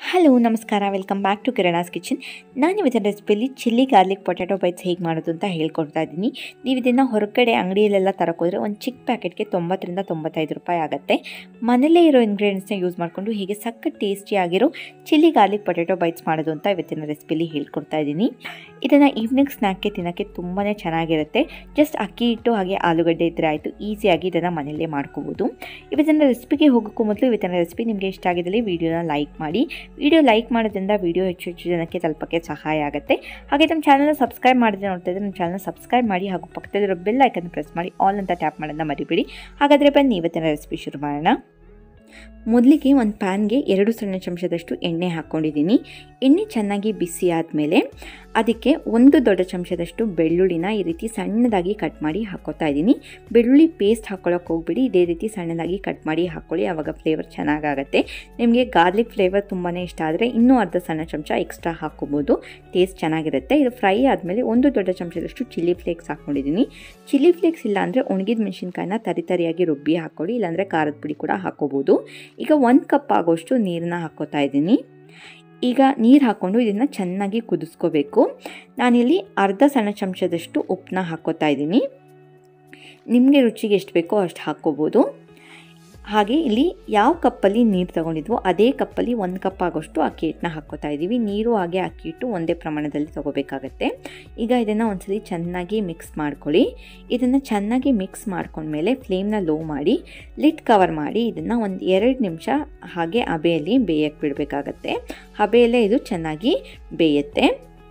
hello ನಮಸ್ಕಾರ welcome back to Kirana's kitchen ನಾನು ಇವತ್ತಿನ ರೆಸಿಪಿಯಲ್ಲಿ ಚಿಲ್ಲಿ ಗಾರ್ಲಿಕ್ ಪೊಟ್ಯಾಟೊ ಬೈಟ್ಸ್ ಹೇಗೆ ಮಾಡೋದು ಅಂತ ಹೇಳ್ಕೊಡ್ತಾ ಇದ್ದೀನಿ ನೀವು ಇದನ್ನು ಹೊರಗಡೆ ಅಂಗಡಿಯಲ್ಲೆಲ್ಲ ತರಕೋದ್ರೆ ಒಂದು ಚಿಕ್ಕ ಪ್ಯಾಕೆಟ್ಗೆ ತೊಂಬತ್ತರಿಂದ ತೊಂಬತ್ತೈದು ರೂಪಾಯಿ ಆಗುತ್ತೆ ಮನೇಲೇ ಇರೋ ಇಂಗ್ರೀಡಿಯೆಂಟ್ಸ್ನ ಯೂಸ್ ಮಾಡಿಕೊಂಡು ಹೀಗೆ ಸಕ್ಕ ಟೇಸ್ಟಿಯಾಗಿರೋ ಚಿಲ್ಲಿ ಗಾರ್ಲಿಕ್ ಪೊಟ್ಯಾಟೊ ಬೈಟ್ಸ್ ಮಾಡೋದು ಅಂತ ಇವತ್ತಿನ ರೆಸಿಪಿಯಲ್ಲಿ ಹೇಳ್ಕೊಡ್ತಾ ಇದ್ದೀನಿ ಇದನ್ನು ಈವ್ನಿಂಗ್ ಸ್ನ್ಯಾಕ್ಗೆ ತಿನ್ನೋಕ್ಕೆ ತುಂಬಾ ಚೆನ್ನಾಗಿರುತ್ತೆ ಜಸ್ಟ್ ಅಕ್ಕಿ ಹಿಟ್ಟು ಹಾಗೆ ಆಲೂಗಡ್ಡೆ ಇದ್ದರೆ ಆಯಿತು ಈಸಿಯಾಗಿ ಇದನ್ನು ಮನೆಯಲ್ಲೇ ಮಾಡ್ಕೋಬೋದು ಇವತ್ತಿನ ರೆಸಿಪಿಗೆ ಹೋಗೋಕ್ಕೂ ಮೊದಲು ಇವತ್ತಿನ ರೆಸಿಪಿ ನಿಮಗೆ ಇಷ್ಟ ಆಗಿದ್ದಲ್ಲಿ ವಿಡಿಯೋನ ಲೈಕ್ ಮಾಡಿ ವಿಡಿಯೋ ಲೈಕ್ ಮಾಡೋದ್ರಿಂದ ವಿಡಿಯೋ ಹೆಚ್ಚು ಹೆಚ್ಚು ಜನಕ್ಕೆ ತಲುಪಕ್ಕೆ ಸಹಾಯ ಆಗುತ್ತೆ ಹಾಗೆ ನಮ್ಮ ಚಾನಲ್ನ ಸಬ್ಸ್ಕ್ರೈಬ್ ಮಾಡಿದ್ರೆ ನೋಡ್ತಾ ಇದ್ದರೆ ನಮ್ಮ ಚಾನಲ್ನ ಸಬ್ಸ್ಕ್ರೈಬ್ ಮಾಡಿ ಹಾಗೂ ಪಕ್ಕದಲ್ಲಿರೋ ಬೆಲ್ ಐಕನ್ ಪ್ರೆಸ್ ಮಾಡಿ ಆಲ್ ಅಂತ ಟ್ಯಾಪ್ ಮಾಡೋದನ್ನ ಮರಿಬೇಡಿ ಹಾಗಾದರೆ ಬನ್ನಿ ಇವತ್ತಿನ ರೆಸಿಪಿ ಶುರು ಮಾಡೋಣ ಮೊದಲಿಗೆ ಒಂದು ಪ್ಯಾನ್ಗೆ ಎರಡು ಸಣ್ಣ ಚಮಚದಷ್ಟು ಎಣ್ಣೆ ಹಾಕ್ಕೊಂಡಿದ್ದೀನಿ ಎಣ್ಣೆ ಚೆನ್ನಾಗಿ ಬಿಸಿ ಆದಮೇಲೆ ಅದಕ್ಕೆ ಒಂದು ದೊಡ್ಡ ಚಮಚದಷ್ಟು ಬೆಳ್ಳುಳ್ಳಿನ ಈ ರೀತಿ ಸಣ್ಣದಾಗಿ ಕಟ್ ಮಾಡಿ ಹಾಕೋತಾ ಇದ್ದೀನಿ ಬೆಳ್ಳುಳ್ಳಿ ಪೇಸ್ಟ್ ಹಾಕ್ಕೊಳ್ಳೋಕೆ ಹೋಗ್ಬಿಡಿ ಇದೇ ರೀತಿ ಸಣ್ಣದಾಗಿ ಕಟ್ ಮಾಡಿ ಹಾಕ್ಕೊಳ್ಳಿ ಆವಾಗ ಫ್ಲೇವರ್ ಚೆನ್ನಾಗಾಗುತ್ತೆ ನಿಮಗೆ ಗಾರ್ಲಿಕ್ ಫ್ಲೇವರ್ ತುಂಬಾ ಇಷ್ಟ ಆದರೆ ಇನ್ನೂ ಅರ್ಧ ಸಣ್ಣ ಚಮಚ ಎಕ್ಸ್ಟ್ರಾ ಹಾಕ್ಕೋಬೋದು ಟೇಸ್ಟ್ ಚೆನ್ನಾಗಿರುತ್ತೆ ಇದು ಫ್ರೈ ಆದಮೇಲೆ ಒಂದು ದೊಡ್ಡ ಚಮಚದಷ್ಟು ಚಿಲ್ಲಿ ಫ್ಲೇಕ್ಸ್ ಹಾಕ್ಕೊಂಡಿದ್ದೀನಿ ಚಿಲ್ಲಿ ಫ್ಲೇಕ್ಸ್ ಇಲ್ಲ ಅಂದರೆ ಒಣಗಿದ ಮೆಣಸಿನ್ಕಾಯಿನ ತರಿ ತರಿಯಾಗಿ ರುಬ್ಬಿ ಹಾಕ್ಕೊಳ್ಳಿ ಇಲ್ಲಾಂದರೆ ಖಾರದ ಪುಡಿ ಕೂಡ ಹಾಕ್ಕೋಬೋದು ಈಗ ಒಂದು ಕಪ್ ಆಗೋಷ್ಟು ನೀರನ್ನ ಹಾಕ್ಕೋತಾ ಇದ್ದೀನಿ ಈಗ ನೀರು ಹಾಕ್ಕೊಂಡು ಇದನ್ನು ಚೆನ್ನಾಗಿ ಕುದಿಸ್ಕೋಬೇಕು ನಾನಿಲ್ಲಿ ಅರ್ಧ ಸಣ್ಣ ಚಮಚದಷ್ಟು ಉಪ್ಪನ್ನ ಹಾಕ್ಕೋತಾ ಇದ್ದೀನಿ ನಿಮಗೆ ರುಚಿಗೆ ಎಷ್ಟು ಬೇಕೋ ಅಷ್ಟು ಹಾಕ್ಕೋಬೋದು ಹಾಗೆ ಇಲ್ಲಿ ಯಾವ ಕಪ್ಪಲ್ಲಿ ನೀರು ತೊಗೊಂಡಿದ್ವೋ ಅದೇ ಕಪ್ಪಲ್ಲಿ ಒಂದು ಕಪ್ ಆಗೋಷ್ಟು ಅಕ್ಕಿ ಹಿಟ್ಟನ್ನ ಹಾಕ್ಕೋತಾ ಇದ್ದೀವಿ ನೀರು ಹಾಗೆ ಅಕ್ಕಿ ಹಿಟ್ಟು ಒಂದೇ ಪ್ರಮಾಣದಲ್ಲಿ ತೊಗೋಬೇಕಾಗತ್ತೆ ಈಗ ಇದನ್ನು ಒಂದ್ಸಲಿ ಚೆನ್ನಾಗಿ ಮಿಕ್ಸ್ ಮಾಡ್ಕೊಳ್ಳಿ ಇದನ್ನು ಚೆನ್ನಾಗಿ ಮಿಕ್ಸ್ ಮಾಡ್ಕೊಂಡ್ಮೇಲೆ ಫ್ಲೇಮ್ನ ಲೋ ಮಾಡಿ ಲಿಟ್ ಕವರ್ ಮಾಡಿ ಇದನ್ನು ಒಂದು ಎರಡು ನಿಮಿಷ ಹಾಗೆ ಹಬೆಯಲ್ಲಿ ಬೇಯಕ್ಕೆ ಬಿಡಬೇಕಾಗತ್ತೆ ಹಬೆಯಲ್ಲೇ ಇದು ಚೆನ್ನಾಗಿ ಬೇಯುತ್ತೆ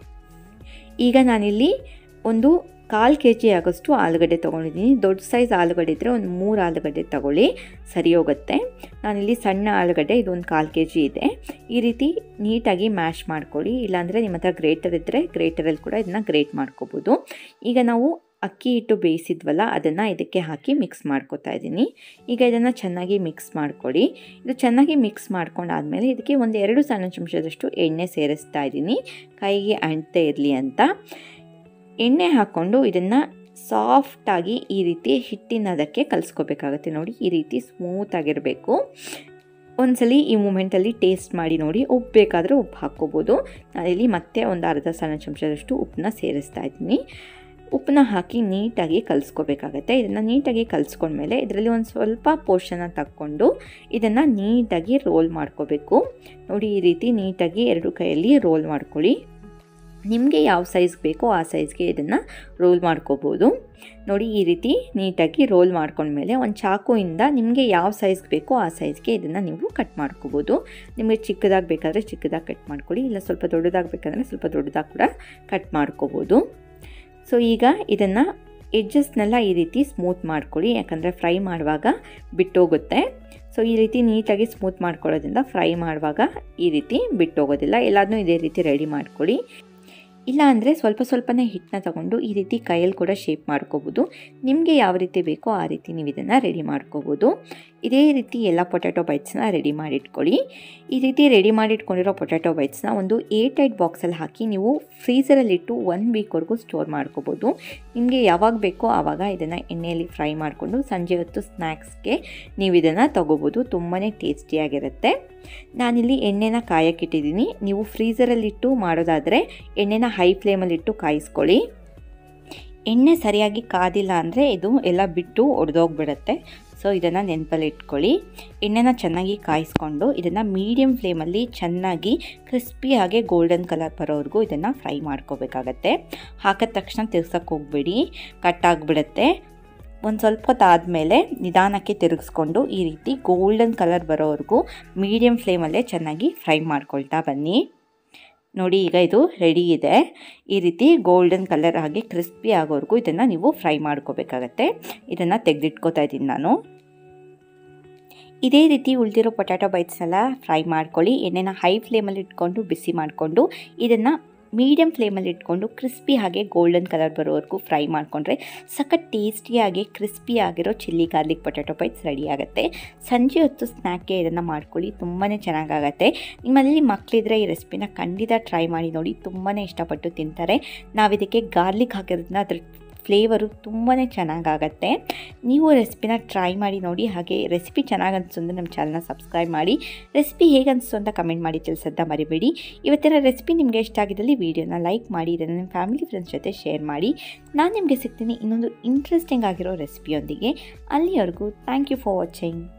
ಈಗ ನಾನಿಲ್ಲಿ ಒಂದು ಕಾಲು ಕೆ ಜಿ ಆಗೋಷ್ಟು ಆಲೂಗಡ್ಡೆ ತೊಗೊಂಡಿದ್ದೀನಿ ದೊಡ್ಡ ಸೈಜ್ ಆಲೂಗಡ್ಡೆ ಇದ್ದರೆ ಒಂದು ಮೂರು ಆಲೂಗಡ್ಡೆ ತೊಗೊಳ್ಳಿ ಸರಿ ಹೋಗುತ್ತೆ ನಾನಿಲ್ಲಿ ಸಣ್ಣ ಆಲೂಗಡ್ಡೆ ಇದೊಂದು ಕಾಲು ಕೆ ಜಿ ಇದೆ ಈ ರೀತಿ ನೀಟಾಗಿ ಮ್ಯಾಶ್ ಮಾಡ್ಕೊಳ್ಳಿ ಇಲ್ಲಾಂದರೆ ನಿಮ್ಮ ಹತ್ರ ಗ್ರೇಟರ್ ಇದ್ದರೆ ಗ್ರೇಟರಲ್ಲಿ ಕೂಡ ಇದನ್ನ ಗ್ರೇಟ್ ಮಾಡ್ಕೋಬೋದು ಈಗ ನಾವು ಅಕ್ಕಿ ಹಿಟ್ಟು ಬೇಯಿಸಿದ್ವಲ್ಲ ಅದನ್ನು ಇದಕ್ಕೆ ಹಾಕಿ ಮಿಕ್ಸ್ ಮಾಡ್ಕೊತಾ ಇದ್ದೀನಿ ಈಗ ಇದನ್ನು ಚೆನ್ನಾಗಿ ಮಿಕ್ಸ್ ಮಾಡ್ಕೊಳ್ಳಿ ಇದು ಚೆನ್ನಾಗಿ ಮಿಕ್ಸ್ ಮಾಡ್ಕೊಂಡಾದಮೇಲೆ ಇದಕ್ಕೆ ಒಂದು ಎರಡು ಸಣ್ಣ ಚಮಚದಷ್ಟು ಎಣ್ಣೆ ಸೇರಿಸ್ತಾ ಇದ್ದೀನಿ ಕೈಗೆ ಅಂಟೇ ಇರಲಿ ಅಂತ ಎಣ್ಣೆ ಹಾಕ್ಕೊಂಡು ಇದನ್ನು ಸಾಫ್ಟಾಗಿ ಈ ರೀತಿ ಹಿಟ್ಟಿನದಕ್ಕೆ ಕಲಿಸ್ಕೋಬೇಕಾಗತ್ತೆ ನೋಡಿ ಈ ರೀತಿ ಸ್ಮೂತಾಗಿರಬೇಕು ಒಂದ್ಸಲಿ ಈ ಮೂಮೆಂಟಲ್ಲಿ ಟೇಸ್ಟ್ ಮಾಡಿ ನೋಡಿ ಉಪ್ಪು ಬೇಕಾದರೆ ಉಪ್ಪು ಹಾಕ್ಕೋಬೋದು ನಾನಿಲ್ಲಿ ಮತ್ತೆ ಒಂದು ಅರ್ಧ ಸಣ್ಣ ಚಮಚದಷ್ಟು ಉಪ್ಪನ್ನ ಸೇರಿಸ್ತಾ ಇದ್ದೀನಿ ಉಪ್ಪನ್ನ ಹಾಕಿ ನೀಟಾಗಿ ಕಲಿಸ್ಕೋಬೇಕಾಗತ್ತೆ ಇದನ್ನು ನೀಟಾಗಿ ಕಲಿಸ್ಕೊಂಡ್ಮೇಲೆ ಇದರಲ್ಲಿ ಒಂದು ಸ್ವಲ್ಪ ಪೋರ್ಷನ್ನ ತಕ್ಕೊಂಡು ಇದನ್ನು ನೀಟಾಗಿ ರೋಲ್ ಮಾಡ್ಕೋಬೇಕು ನೋಡಿ ಈ ರೀತಿ ನೀಟಾಗಿ ಎರಡು ಕೈಯಲ್ಲಿ ರೋಲ್ ಮಾಡ್ಕೊಳ್ಳಿ ನಿಮಗೆ ಯಾವ ಸೈಜ್ ಬೇಕೋ ಆ ಸೈಜ್ಗೆ ಇದನ್ನು ರೋಲ್ ಮಾಡ್ಕೋಬೋದು ನೋಡಿ ಈ ರೀತಿ ನೀಟಾಗಿ ರೋಲ್ ಮಾಡ್ಕೊಂಡ್ಮೇಲೆ ಒಂದು ಚಾಕುಯಿಂದ ನಿಮಗೆ ಯಾವ ಸೈಜ್ ಬೇಕೋ ಆ ಸೈಜ್ಗೆ ಇದನ್ನು ನೀವು ಕಟ್ ಮಾಡ್ಕೋಬೋದು ನಿಮಗೆ ಚಿಕ್ಕದಾಗಿ ಬೇಕಾದರೆ ಚಿಕ್ಕದಾಗಿ ಕಟ್ ಮಾಡ್ಕೊಳ್ಳಿ ಇಲ್ಲ ಸ್ವಲ್ಪ ದೊಡ್ಡದಾಗಿ ಬೇಕಂದರೆ ಸ್ವಲ್ಪ ದೊಡ್ಡದಾಗಿ ಕೂಡ ಕಟ್ ಮಾಡ್ಕೋಬೋದು ಸೊ ಈಗ ಇದನ್ನು ಎಡ್ಜಸ್ನೆಲ್ಲ ಈ ರೀತಿ ಸ್ಮೂತ್ ಮಾಡ್ಕೊಳ್ಳಿ ಯಾಕಂದರೆ ಫ್ರೈ ಮಾಡುವಾಗ ಬಿಟ್ಟೋಗುತ್ತೆ ಸೊ ಈ ರೀತಿ ನೀಟಾಗಿ ಸ್ಮೂತ್ ಮಾಡ್ಕೊಳ್ಳೋದ್ರಿಂದ ಫ್ರೈ ಮಾಡುವಾಗ ಈ ರೀತಿ ಬಿಟ್ಟೋಗೋದಿಲ್ಲ ಎಲ್ಲದನ್ನೂ ಇದೇ ರೀತಿ ರೆಡಿ ಮಾಡ್ಕೊಳ್ಳಿ ಇಲ್ಲ ಅಂದರೆ ಸ್ವಲ್ಪ ಸ್ವಲ್ಪನೇ ಹಿಟ್ಟನ್ನ ತಗೊಂಡು ಈ ರೀತಿ ಕೈಯಲ್ಲಿ ಕೂಡ ಶೇಪ್ ಮಾಡ್ಕೋಬೋದು ನಿಮಗೆ ಯಾವ ರೀತಿ ಬೇಕೋ ಆ ರೀತಿ ನೀವು ಇದನ್ನು ರೆಡಿ ಮಾಡ್ಕೋಬೋದು ಇದೇ ರೀತಿ ಎಲ್ಲ ಪೊಟ್ಯಾಟೊ ಬೈಟ್ಸ್ನ ರೆಡಿ ಮಾಡಿಟ್ಕೊಳ್ಳಿ ಈ ರೀತಿ ರೆಡಿ ಮಾಡಿಟ್ಕೊಂಡಿರೋ ಪೊಟ್ಯಾಟೊ ಬೈಟ್ಸ್ನ ಒಂದು ಏರ್ ಟೈಟ್ ಬಾಕ್ಸಲ್ಲಿ ಹಾಕಿ ನೀವು ಫ್ರೀಸರಲ್ಲಿಟ್ಟು ಒನ್ ವೀಕ್ವರೆಗೂ ಸ್ಟೋರ್ ಮಾಡ್ಕೋಬೋದು ನಿಮಗೆ ಯಾವಾಗ ಬೇಕೋ ಆವಾಗ ಇದನ್ನು ಎಣ್ಣೆಯಲ್ಲಿ ಫ್ರೈ ಮಾಡಿಕೊಂಡು ಸಂಜೆ ಹೊತ್ತು ಸ್ನ್ಯಾಕ್ಸ್ಗೆ ನೀವು ಇದನ್ನು ತೊಗೋಬೋದು ತುಂಬಾ ಟೇಸ್ಟಿಯಾಗಿರುತ್ತೆ ನಾನಿಲ್ಲಿ ಎಣ್ಣೆನ ಕಾಯಕ್ಕಿಟ್ಟಿದ್ದೀನಿ ನೀವು ಫ್ರೀಸರಲ್ಲಿಟ್ಟು ಮಾಡೋದಾದರೆ ಎಣ್ಣೆನ ಹೈ ಫ್ಲೇಮಲ್ಲಿಟ್ಟು ಕಾಯಿಸ್ಕೊಳ್ಳಿ ಎಣ್ಣೆ ಸರಿಯಾಗಿ ಕಾದಿಲ್ಲ ಅಂದರೆ ಇದು ಎಲ್ಲ ಬಿಟ್ಟು ಒಡೆದೋಗ್ಬಿಡುತ್ತೆ ಸೊ ಇದನ್ನು ನೆನಪಲ್ಲಿ ಇಟ್ಕೊಳ್ಳಿ ಎಣ್ಣೆನ ಚೆನ್ನಾಗಿ ಕಾಯಿಸ್ಕೊಂಡು ಇದನ್ನು ಮೀಡಿಯಮ್ ಫ್ಲೇಮಲ್ಲಿ ಚೆನ್ನಾಗಿ ಕ್ರಿಸ್ಪಿಯಾಗಿ ಗೋಲ್ಡನ್ ಕಲರ್ ಬರೋವರೆಗೂ ಇದನ್ನು ಫ್ರೈ ಮಾಡ್ಕೋಬೇಕಾಗತ್ತೆ ಹಾಕಿದ ತಕ್ಷಣ ತಿರ್ಸಕ್ಕೆ ಹೋಗ್ಬೇಡಿ ಕಟ್ ಆಗಿಬಿಡುತ್ತೆ ಒಂದು ಸ್ವಲ್ಪ ಹೊತ್ತಾದಮೇಲೆ ನಿಧಾನಕ್ಕೆ ತಿರುಗಿಸ್ಕೊಂಡು ಈ ರೀತಿ ಗೋಲ್ಡನ್ ಕಲರ್ ಬರೋವರೆಗೂ ಮೀಡಿಯಮ್ ಫ್ಲೇಮಲ್ಲೇ ಚೆನ್ನಾಗಿ ಫ್ರೈ ಮಾಡ್ಕೊಳ್ತಾ ಬನ್ನಿ ನೋಡಿ ಈಗ ಇದು ರೆಡಿ ಇದೆ ಈ ರೀತಿ ಗೋಲ್ಡನ್ ಕಲರ್ ಆಗಿ ಕ್ರಿಸ್ಪಿ ಆಗೋವರೆಗೂ ಇದನ್ನು ನೀವು ಫ್ರೈ ಮಾಡ್ಕೋಬೇಕಾಗತ್ತೆ ಇದನ್ನು ತೆಗೆದಿಟ್ಕೋತಾ ಇದ್ದೀನಿ ನಾನು ಇದೇ ರೀತಿ ಉಳಿದಿರೋ ಪೊಟ್ಯಾಟೊ ಬೈಟ್ಸ್ನೆಲ್ಲ ಫ್ರೈ ಮಾಡ್ಕೊಳ್ಳಿ ಎಣ್ಣೆನ ಹೈ ಫ್ಲೇಮಲ್ಲಿ ಇಟ್ಕೊಂಡು ಬಿಸಿ ಮಾಡಿಕೊಂಡು ಇದನ್ನು ಮೀಡಿಯಮ್ ಫ್ಲೇಮಲ್ಲಿ ಇಟ್ಕೊಂಡು ಕ್ರಿಸ್ಪಿ ಹಾಗೆ ಗೋಲ್ಡನ್ ಕಲರ್ ಬರೋವರೆಗೂ ಫ್ರೈ ಮಾಡಿಕೊಂಡ್ರೆ ಸಖತ್ ಟೇಸ್ಟಿಯಾಗಿ ಕ್ರಿಸ್ಪಿ ಆಗಿರೋ chilli garlic potato bites ready ಆಗುತ್ತೆ ಸಂಜೆ ಹೊತ್ತು ಸ್ನ್ಯಾಕ್ಗೆ ಇದನ್ನು ಮಾಡ್ಕೊಳ್ಳಿ ತುಂಬಾ ಚೆನ್ನಾಗಾಗತ್ತೆ ನಿಮ್ಮಲ್ಲಿ ಮಕ್ಕಳಿದ್ರೆ ಈ ರೆಸಿಪಿನ ಖಂಡಿತ ಟ್ರೈ ಮಾಡಿ ನೋಡಿ ತುಂಬಾ ಇಷ್ಟಪಟ್ಟು ತಿಂತಾರೆ ನಾವು ಇದಕ್ಕೆ ಗಾರ್ಲಿಕ್ ಹಾಕಿರೋದ್ರಿಂದ ಅದ್ರ ಫ್ಲೇವರು ತುಂಬಾ ಚೆನ್ನಾಗಾಗತ್ತೆ ನೀವು ರೆಸಿಪಿನ ಟ್ರೈ ಮಾಡಿ ನೋಡಿ ಹಾಗೆ ರೆಸಿಪಿ ಚೆನ್ನಾಗಿ ಅನಿಸ್ತು ಅಂದರೆ ನಮ್ಮ ಚಾನಲ್ನ ಸಬ್ಸ್ಕ್ರೈಬ್ ಮಾಡಿ ರೆಸಿಪಿ ಹೇಗೆ ಅನಿಸ್ತು ಅಂತ ಕಮೆಂಟ್ ಮಾಡಿ ತಿಳಿಸೋದ ಮರಿಬೇಡಿ ಇವತ್ತಿನ ರೆಸಿಪಿ ನಿಮಗೆ ಇಷ್ಟ ಆಗಿದ್ದಲ್ಲಿ ವಿಡಿಯೋನ ಲೈಕ್ ಮಾಡಿ ಇದನ್ನು ನಿಮ್ಮ ಫ್ಯಾಮಿಲಿ ಫ್ರೆಂಡ್ಸ್ ಜೊತೆ ಶೇರ್ ಮಾಡಿ ನಾನು ನಿಮಗೆ ಸಿಗ್ತೀನಿ ಇನ್ನೊಂದು ಇಂಟ್ರೆಸ್ಟಿಂಗ್ ಆಗಿರೋ ರೆಸಿಪಿಯೊಂದಿಗೆ ಅಲ್ಲಿವರೆಗೂ ಥ್ಯಾಂಕ್ ಯು ಫಾರ್ ವಾಚಿಂಗ್